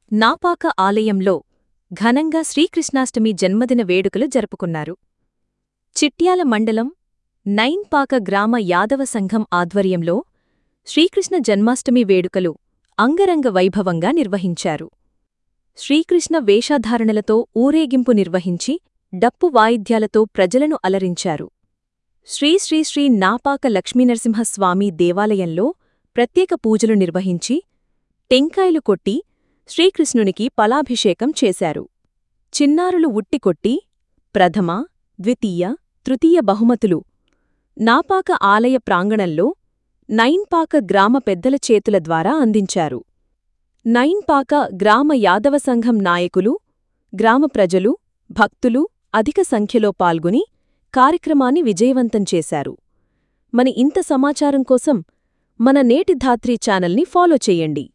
నాపాక ఆలయంలో ఘనంగా శ్రీకృష్ణాష్టమి జన్మదిన వేడుకలు జరుపుకున్నారు చిట్యాల మండలం నైన్పాక గ్రామ యాదవ సంఘం ఆధ్వర్యంలో శ్రీకృష్ణ జన్మాష్టమి వేడుకలు అంగరంగ వైభవంగా నిర్వహించారు శ్రీకృష్ణ వేషధారణలతో ఊరేగింపు నిర్వహించి డప్పు వాయిద్యాలతో ప్రజలను అలరించారు శ్రీ శ్రీ శ్రీ నాపాక లక్ష్మీనరసింహస్వామి దేవాలయంలో ప్రత్యేక పూజలు నిర్వహించి టెంకాయలు కొట్టి శ్రీకృష్ణునికి పలాభిషేకం చేశారు చిన్నారులు ఉట్టికొట్టి ప్రథమ ద్వితీయ తృతీయ బహుమతులు నాపాక ఆలయ ప్రాంగణంలో నైన్పాక గ్రామ పెద్దల చేతుల ద్వారా అందించారు నైన్పాక గ్రామ యాదవ సంఘం నాయకులు గ్రామ ప్రజలు భక్తులు అధిక సంఖ్యలో పాల్గొని కార్యక్రమాన్ని విజయవంతం చేశారు మన ఇంత సమాచారం కోసం మన నేటి ధాత్రి ఛానల్ని ఫాలో చెయ్యండి